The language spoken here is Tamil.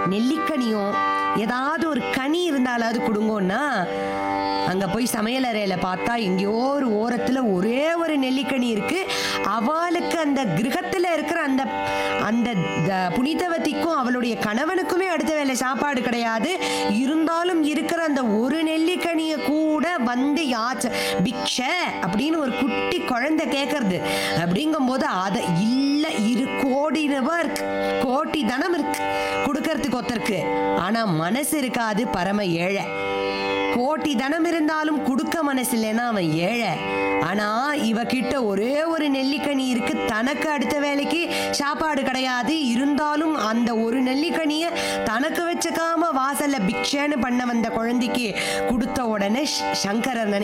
நெல்லிக்கனியும் ஏதாவது ஒரு கனி இருந்தாலாவது கொடுங்கோன்னா அங்க போய் சமையல் அறையில பார்த்தா எங்கேயோ ஒரு ஓரத்துல ஒரே ஒரு நெல்லிக்கனி இருக்கு அவளுக்கு அந்த கிரகத்துல இருக்கிற அந்த அந்த த- புனிதவதிக்கும் அவளுடைய கணவனுக்குமே அடுத்த வேலை சாப்பாடு கிடையாது இருந்தாலும் இருக்கிற அந்த ஒரு நெல்லிக்கனியை கூட வந்து யாச்ச பிக்ஷ அப்படின்னு ஒரு குட்டி குழந்தை கேட்கறது அப்படிங்கும்போது அதை இல்ல இரு கோடி ரூபாய் இருக்கு கோடி தனம் இருக்கு கொடுக்கறதுக்கு ஒருத்தருக்கு ஆனா மனசு இருக்காது பரம ஏழை கோடி தனம் இருந்தாலும் கொடுக்க மனசு இல்லைன்னா அவன் ஏழை ஆனா இவகிட்ட ஒரே ஒரு நெல்லிக்கனி இருக்கு தனக்கு அடுத்த வேலைக்கு சாப்பாடு கிடையாது இருந்தாலும் அந்த ஒரு நெல்லிக்கனிய தனக்கு வச்சுக்காம வாசல்ல பிக்ஷேன்னு பண்ண வந்த குழந்தைக்கு கொடுத்த உடனே ஷ்- சங்கரர் நினை